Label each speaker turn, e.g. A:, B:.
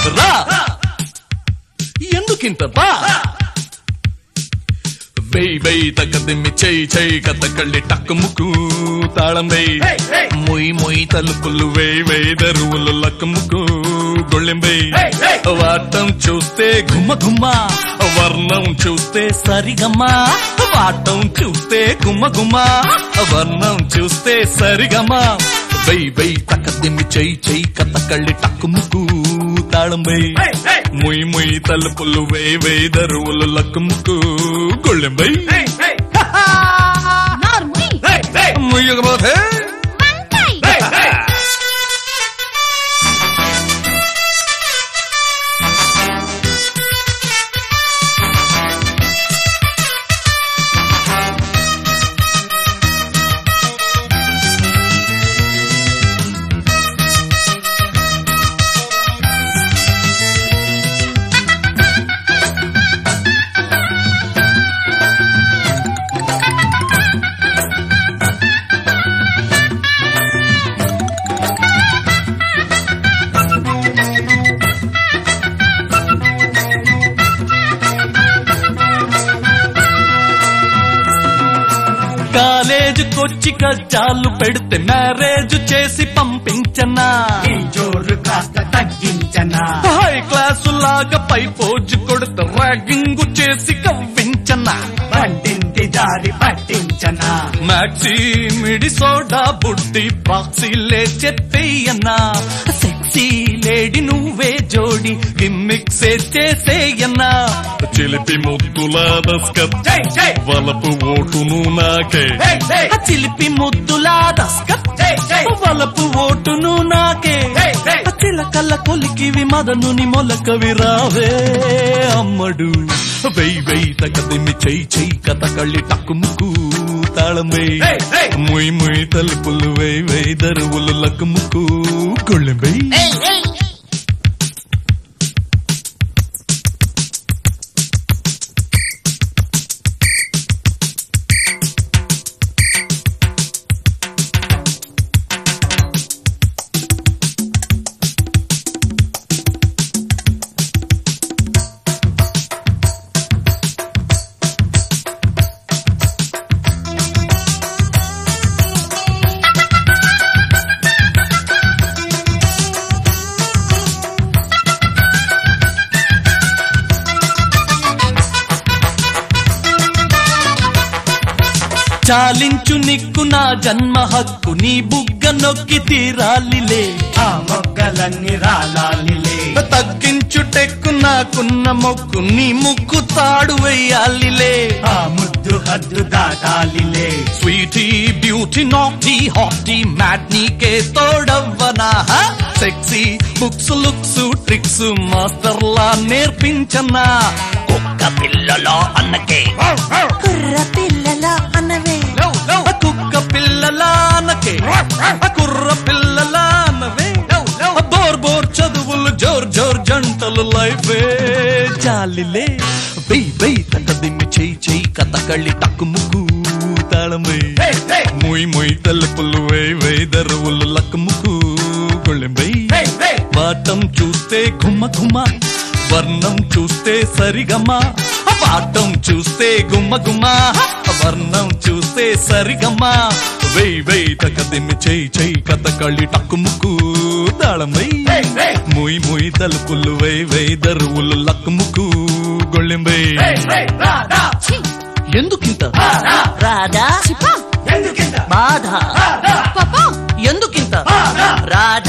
A: రా ఎందుకింత బా వెయ్ వెయ్ తగ్గదిమ్మి చెయ్యి చెయ్యి కథ కళ్ళి టక్కు ముక్కు తాళం వెయ్
B: Hey, hey.
A: మొయ్ మొయ్ తలుపులు వేయ్ వేయ్ దరువులు లక్కు ముక్కు గొళ్ళెం వెయ్
B: Hey, hey.
A: వాటం చూస్తే గుమ్మ గుమ్మ వర్ణం చూస్తే సరిగమ్మ వాటం చూస్తే గుమ్మ గుమ్మ వర్ణం చూస్తే సరిగమ్మ వెయ్ వెయ్ తక్కదిమ్మి చెయ్యి చెయ్యి కథ కళ్ళి టక్కు ముక్కు తాళం వెయ్
B: Hey, hey.
A: ముయ్ ముయ్ తలుపులు వేయ్ వేయ్ దరువులు లక్కు ముక్కు గొళ్ళెం వెయ్
B: Hey, hey,
C: నార్ముని
B: hey, hey,
A: ముయ్యకపోతే
C: వంకాయ్
B: hey, hey.
A: కాలేజీకొచ్చి కజ్జాలు పెడితే మ్యారేజ్ చేసి పంపించనా
B: ఈ జోరు కాస్త తగ్గించనా
A: హై క్లాసు లాగా పై పోజు కొడితే ర్యాగింగ్ చేసి కవ్వించనా
B: బండింటి దారి పట్టించనా
A: మ్యాక్సీ మిడి సోడా బుడ్డి ప్రాక్సీ లేచెత్తేయన్నా సెక్సీ లేడి నువ్వే జోడి గిమ్మిక్సే చేసేయన్నా చిలిపి ముద్దుల దస్కత్
B: జై జై
A: వలపు ఓటును నాకే
B: హే హే
A: ఆ చిలిపి ముద్దుల దస్కత్
B: జై జై
A: వలపు ఓటును నాకే
B: హే హే
A: ఆ చిలకల్ల కొలికివి మదనుని మొలకవి రావే అమ్మడు వెయ్ వెయ్ తగదిమి చెయ్యి చెయ్యి కథ కళ్ళి టక్కుముకు తాళం వెయ్
B: హే హే
A: ముయ్ ముయ్ తలుపులు వేయ్ వేయ్ దరువులు లక్కుముకు గొళ్ళెం వెయ్ చాలించు నిక్కు నా జన్మ హక్కు నీ బుగ్గ నొక్కి తీరాలిలే
B: ఆ మొగ్గలన్నీ రాలాలిలే
A: తగ్గించు టెక్కు నాకున్న మొక్కు నీ ముక్కు తాడు వెయ్యాలిలే
B: ఆ ముద్దు హద్దు దాటాలిలే
A: స్వీటీ బ్యూటీ నాటీ హాటీ మ్యాట్ నీకే తోడవ్వనా sexy books looks tricks master లా నేర్పించనా కుక్క పిల్లలో అన్నకే
C: కుర్ర పిల్లల అన్నవే
A: కుక్క పిల్లల అన్నకే కుర్ర పిల్లల అన్నవే బోర్ బోర్ చదువులు జోర్ జోర్ జంటలు లైఫే జాలిలే వెయ్ వెయ్ తగ్గ దిమ్మి చెయ్యి చెయ్యి కథ కళ్ళి టక్కు ముక్కు తాళం వెయ్
B: హే హే
A: ముయ్ ముయ్ తలుపులు వేయ్ వేయ్ దరువులు లక్కు ముక్కు గొళ్ళెం వెయ్
B: హే హే
A: వాటం చూస్తే గుమ్మ గుమ్మ వర్ణం చూస్తే సరిగమ్మ వాటం చూస్తే గుమ్మ గుమ్మ వర్ణం చూస్తే సరిగమ్మ వెయ్ వెయ్ తగ్గ దిమ్మి చెయ్యి చెయ్యి కథ కళ్ళి టక్కు ముక్కు తాళం వెయ్
B: హే హే
A: ముయ్ ముయ్ తలుపులు వేయ్ వేయ్ దరువులు లక్కు ముక్కు గొళ్ళెం వెయ్
B: హే హే రాధా
C: ఛీ,
A: ఎందుకింత
B: రాధా
A: రాధా
C: చిపా
B: ఎందుకింత
A: బాధ
B: రాధా
C: పాపా
A: ఎందుకింత
B: రాధా
A: రాధా